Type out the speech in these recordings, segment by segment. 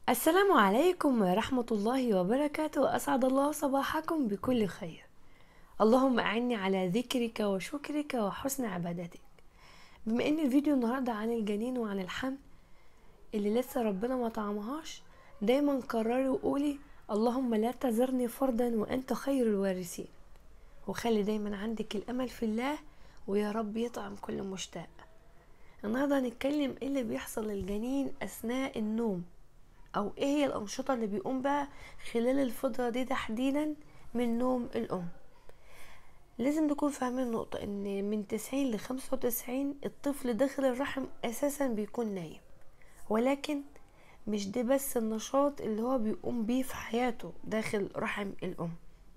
السلام عليكم ورحمة الله وبركاته وأسعد الله صباحكم بكل خير اللهم أعني على ذكرك وشكرك وحسن عبادتك بما ان الفيديو النهاردة عن الجنين وعن الحمل اللي لسه ربنا ما طعمهاش دايما قرري وقولي اللهم لا تذرني فردا وأنت خير الوارثين وخلي دايما عندك الأمل في الله ويا رب يطعم كل مشتاق النهاردة هنتكلم ايه اللي بيحصل للجنين أثناء النوم او ايه هي الانشطه اللي بيقوم بها خلال الفتره دي تحديدا من نوم الام لازم نكون فاهمين نقطة ان من تسعين لخمسة وتسعين الطفل داخل الرحم اساسا بيكون نايم ولكن مش ده بس النشاط اللي هو بيقوم بيه في حياته داخل رحم الام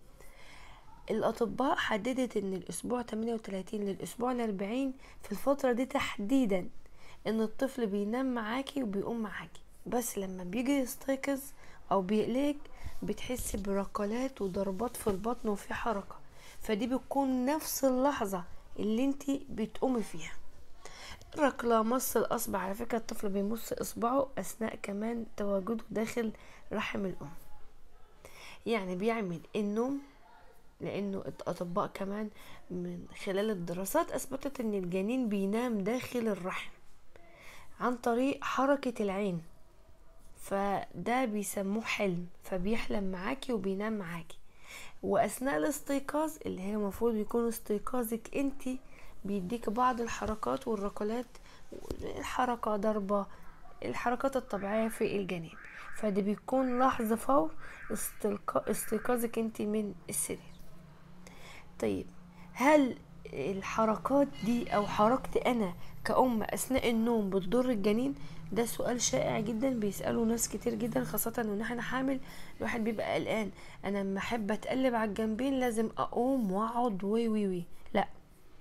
الأطباء حددت إن الأسبوع 38 للأسبوع الأربعين في الفترة دي تحديدا إن الطفل بينام معاكي وبيقوم معاكي بس لما بيجي يستيقظ او بيقلق بتحسي بركلات وضربات في البطن وفي حركه فدي بتكون نفس اللحظه اللي انت بتقومي فيها ركلة مص الأصبع على فكرة الطفل بيمص إصبعه أثناء كمان تواجده داخل رحم الأم يعني بيعمل النوم لأنه الأطباء كمان من خلال الدراسات أثبتت إن الجنين بينام داخل الرحم عن طريق حركة العين فده بيسموه حلم فبيحلم معاكي وبينام معاكي واثناء الاستيقاظ اللي هي المفروض يكون استيقاظك انت بيديك بعض الحركات والركلات الحركة ضربة الحركات الطبيعية في الجنين فده بيكون لحظة فور استيقاظك انت من السرير طيب هل الحركات دي او حركتي انا كأم اثناء النوم بتضر الجنين ده سؤال شائع جدا بيسأله ناس كتير جدا خاصة ان احنا حامل الواحد بيبقى قلقان انا لما احب اتقلب على الجنبين لازم اقوم واقعد وي وي وي لا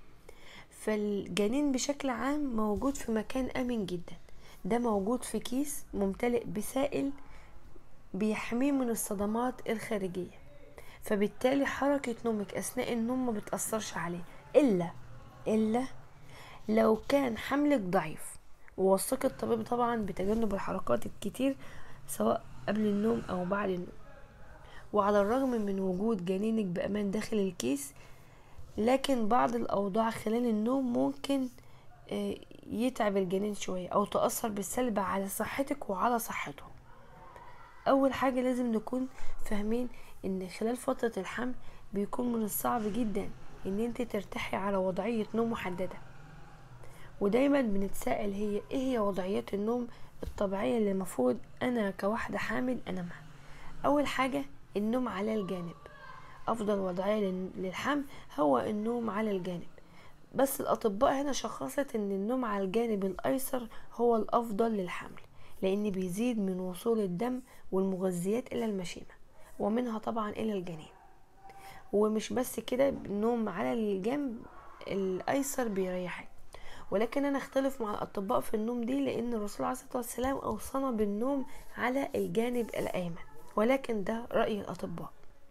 فالجنين بشكل عام موجود في مكان امن جدا ده موجود في كيس ممتلئ بسائل بيحميه من الصدمات الخارجية فبالتالي حركة نومك أثناء النوم ما بتأثرش عليه إلا إلا لو كان حملك ضعيف ووثق الطبيب طبعا بتجنب الحركات الكتير سواء قبل النوم او بعد النوم وعلى الرغم من وجود جنينك بامان داخل الكيس لكن بعض الاوضاع خلال النوم ممكن آه، يتعب الجنين شوية او تأثر بالسلب على صحتك وعلى صحته اول حاجة لازم نكون فاهمين ان خلال فترة الحمل بيكون من الصعب جدا ان انت ترتاحي على وضعية نوم محددة ودايما بنتساءل هي ايه هي وضعيات النوم الطبيعية اللي المفروض انا كواحدة حامل انامها اول حاجة النوم على الجانب افضل وضعية للحمل هو النوم على الجانب بس الاطباء هنا شخصت ان النوم على الجانب الايسر هو الافضل للحمل لان بيزيد من وصول الدم والمغذيات الى المشيمة ومنها طبعا الى الجنين ومش بس كده النوم على الجنب الايسر بيريحك ولكن انا اختلف مع الاطباء في النوم دي لان الرسول عليه الصلاه والسلام اوصانا بالنوم على الجانب الايمن ولكن ده راي الاطباء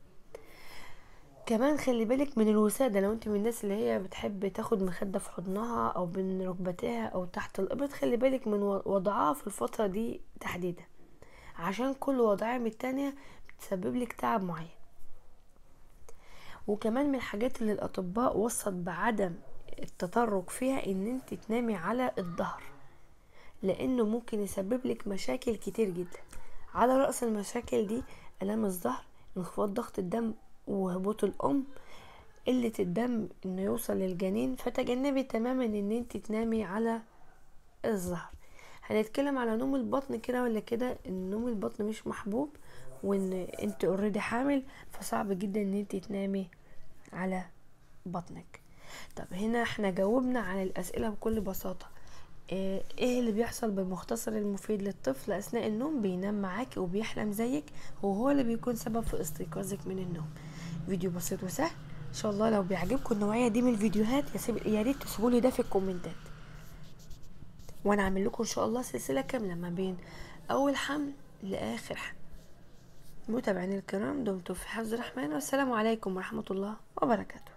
كمان خلي بالك من الوسادة لو انت من الناس اللي هي بتحب تاخد مخدة في حضنها او بين ركبتها او تحت الابط خلي بالك من وضعها في الفترة دي تحديدا عشان كل وضعية من التانية بتسبب لك تعب معين وكمان من الحاجات اللي الاطباء وصت بعدم التطرق فيها ان انت تنامي على الظهر لانه ممكن يسبب لك مشاكل كتير جدا على رأس المشاكل دي الام الظهر انخفاض ضغط الدم وهبوط الام قلة الدم انه يوصل للجنين فتجنبي تماما ان انت تنامي على الظهر هنتكلم على نوم البطن كده ولا كده ان نوم البطن مش محبوب وان انت اوريدي حامل فصعب جدا ان انت تنامي على بطنك طب هنا احنا جاوبنا عن الاسئله بكل بساطه آه، ايه اللي بيحصل بالمختصر المفيد للطفل اثناء النوم بينام معاك وبيحلم زيك وهو اللي بيكون سبب في استيقاظك من النوم فيديو بسيط وسهل ان شاء الله لو بيعجبكم النوعيه دي من الفيديوهات يا ريت تسيبوا لي ده في الكومنتات وانا اعمل لكم ان شاء الله سلسله كامله ما بين اول حمل لاخر حمل متابعيني الكرام دمتم في حفظ الرحمن والسلام عليكم ورحمه الله وبركاته